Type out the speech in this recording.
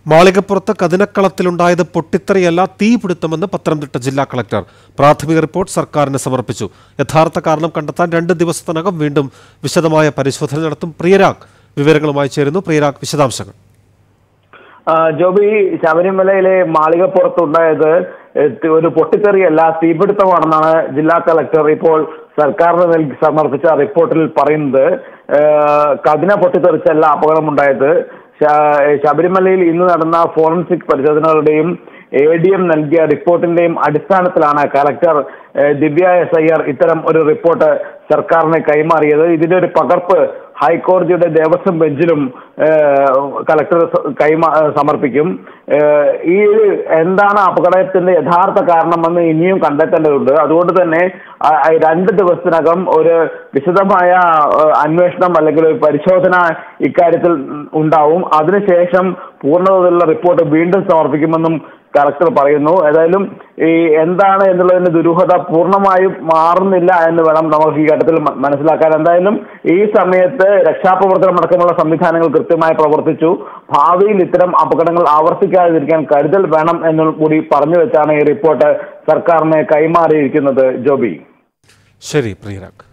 മാളികപ്പുറത്ത് കതിനക്കളത്തിലുണ്ടായത് പൊട്ടിത്തെറിയല്ല തീപിടുത്തമെന്ന് പത്തനംതിട്ട ജില്ലാ കളക്ടർ പ്രാഥമിക റിപ്പോർട്ട് സർക്കാരിന് സമർപ്പിച്ചു യഥാർത്ഥ കാരണം കണ്ടെത്താൻ രണ്ട് ദിവസത്തിനകം വീണ്ടും വിശദമായ പരിശോധന നടത്തും പ്രിയരാഗ് വിവരങ്ങളുമായി ചേരുന്നു പ്രിയരാഗ് വിശദാംശങ്ങൾ ആ, ജോബി ശബരിമലയിലെ മാളികപ്പുറത്തുണ്ടായത് ഏഹ്, ഒരു പൊട്ടിത്തെറിയല്ല തീപിടുത്തമാണെന്നാണ് ജില്ലാ കളക്ടർ ഇപ്പോൾ സർക്കാരിന് നൽകി സമർപ്പിച്ച റിപ്പോർട്ടിൽ പറയുന്നത് ഏഹ്, കതിന പൊട്ടിത്തെറിച്ചല്ല അപകടമുണ്ടായത് ശ- ശബരിമലയിൽ ഇന്ന് നടന്ന ഫോറൻസിക് പരിശോധനകളുടെയും എ ഡി എം നൽകിയ റിപ്പോർട്ടിന്റെയും അടിസ്ഥാനത്തിലാണ് കളക്ടർ ഏഹ്, ദിവ്യ എസ് അയ്യർ ഇത്തരം ഒരു റിപ്പോർട്ട് സർക്കാരിന് കൈമാറിയത് ഇതിന്റെ ഒരു പകർപ്പ് ഹൈക്കോടതിയുടെ ദേവസ്വം ബെഞ്ചിലും ഏഹ്, കളക്ടർ സ- കൈമാ ഏഹ്, സമർപ്പിക്കും ഏഹ്, ഈ എന്താണ് അപകടത്തിന്റെ യഥാർത്ഥ കാരണമെന്ന് ഇനിയും കണ്ടെത്തേണ്ടതുണ്ട് അതുകൊണ്ട് തന്നെ ആ, ആ, രണ്ട് ദിവസത്തിനകം ഒരു വിശദമായ ഏഹ്, അന്വേഷണം അല്ലെങ്കിൽ ഒരു പരിശോധന ഇക്കാര്യത്തിൽ ഉണ്ടാവും അതിനുശേഷം പൂർണ്ണതോതിലുള്ള റിപ്പോർട്ട് വീണ്ടും സമർപ്പിക്കുമെന്നും കളക്ടർ പറയുന്നു ഏതായാലും ഈ എന്താണ് എന്നുള്ളതിന്റെ ദുരൂഹത പൂർണ്ണമായും മാറുന്നില്ല എന്ന് വേണം നമുക്ക് ഈ ഘട്ടത്തിൽ മ- മനസ്സിലാക്കാൻ എന്തായാലും ഈ സമയത്ത് രക്ഷാപ്രവർത്തനം അടക്കമുള്ള സംവിധാനങ്ങൾ കൃത്യമായി പ്രവർത്തിച്ചു ഭാവിയിൽ ഇത്തരം അപകടങ്ങൾ ആവർത്തിക്കാതിരിക്കാൻ കരുതൽ വേണം എന്നു കൂടി പറഞ്ഞു വെച്ചാണ് ഈ റിപ്പോർട്ട് സർക്കാരിന് കൈമാറിയിരിക്കുന്നത് ജോബി ശരി പ്രിയരാഗ്